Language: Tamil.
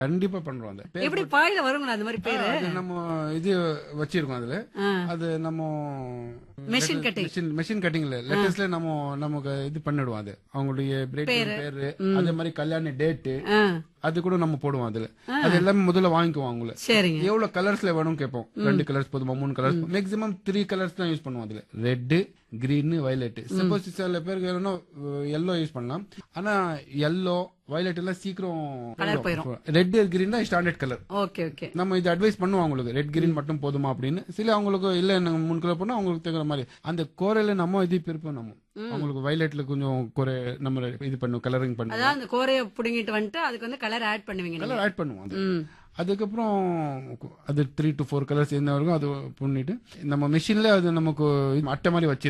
கண்டிப்பா பண்றோம் அது பேர் எப்படி பாயில வருங்களா அந்த மாதிரி பேரு அது நம்ம இது வச்சிருக்கோம் அதுல ஆ. அது நம்ம Machine cutting. மெஷின் மெஷின் கட்டிங்ல லேட்டஸ்ட்ல நம்ம நமக்கு இது பண்ணிடுவோம் அது அவங்களுடைய break பேரு அதே மாதிரி கல்யாண டேட்டு ஆ, அது கூட நம்ம போடுவோம் அதுல அது எல்லாமே முதல்ல வாங்கிக்குவோம் அவங்கள சரிங்க எவ்வளவு கலர்ஸ்ல வேணும் கேட்போம் ரெண்டு கலர்ஸ் போதுமா மூணு கலர்ஸ் மேக்ஸிமம் த்ரீ கலர்ஸ் தான் யூஸ் பண்ணுவோம் அதுல ரெட் கிரீன் வயலட் சப்போஸ் சில பேருக்கு வேணும்னா எல்லோ யூஸ் பண்ணலாம் ஆனா எல்லோ வயலட் எல்லாம் சீக்கிரம் ரெட் கிரீன் தான் ஸ்டாண்டர்ட் கலர் ஓகே ஓகே நம்ம இது அட்வைஸ் பண்ணுவோம் அவங்களுக்கு ரெட் கிரீன் மட்டும் போதுமா அப்படின்னு சில அவங்களுக்கு இல்ல நாங்க மூணு கலர் பண்ணா அவங்களுக்கு தகுந்த மாதிரி அந்த கோரையில நம்ம இது பிரிப்போம் நம்ம அவங்களுக்கு வயலட்ல கொஞ்சம் குறை நம்ம இது பண்ணுவோம் கலரிங் பண்ணுவோம் அதான் அந்த கோரைய புடுங்கிட்டு வந்துட்டு அதுக்கு வந்து கலர் ஆட் பண்ணுவீங்க நீங்க கலர் ஆட் பண்ணுவோம் அது ம் அதுக்கப்புறம் அது த்ரீ டு ஃபோர் கலர்ஸ் என்ன வரைக்கும் அது பண்ணிட்டு நம்ம மிஷின்ல அது நமக்கு அட்டை மாதிரி வச்சிருக்கோம்